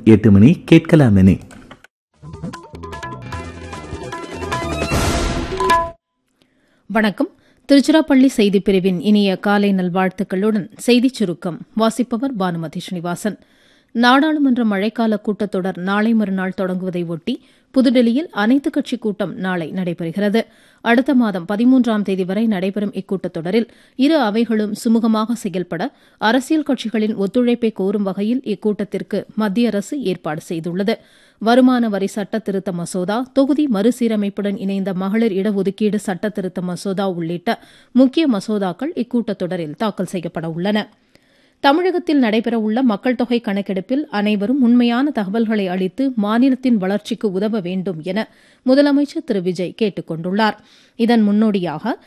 எட்டு மணி கேட்கலாமெனே வணக்கம் திருச்சிராப்பள்ளி செய்திப் பிரிவின் இனிய காலை நல்வாழ்த்துக்களுடன் செய்திச் சுருக்கம் வாசிப்பவர் பானுமதி ஸ்ரீனிவாசன் நாடாளுமன்ற மழைக்கால கூட்டத்தொடர் நாளை மறுநாள் தொடங்குவதை ஒட்டி புதுடெல்லியில் அனைத்துக் கட்சி கூட்டம் நாளை நடைபெறுகிறது அடுத்த மாதம் பதிமூன்றாம் தேதி வரை நடைபெறும் இக்கூட்டத்தொடரில் இரு அவைகளும் சுமூகமாக செயல்பட அரசியல் கட்சிகளின் ஒத்துழைப்பை கோரும் வகையில் இக்கூட்டத்திற்கு மத்திய அரசு ஏற்பாடு செய்துள்ளது வருமான வரி சட்ட திருத்த மசோதா தொகுதி மறுசீரமைப்புடன் இணைந்த மகளிர் இடஒதுக்கீடு சட்ட திருத்த மசோதா உள்ளிட்ட முக்கிய மசோதாக்கள் இக்கூட்டத்தொடரில் தாக்கல் செய்யப்பட உள்ளன தமிழகத்தில் நடைபெறவுள்ள மக்கள் தொகை கணக்கெடுப்பில் அனைவரும் உண்மையான தகவல்களை அளித்து மாநிலத்தின் வளர்ச்சிக்கு உதவ வேண்டும் என முதலமைச்சர் திரு விஜய் கேட்டுக் கொண்டுள்ளார் இதன் முன்னோடியாக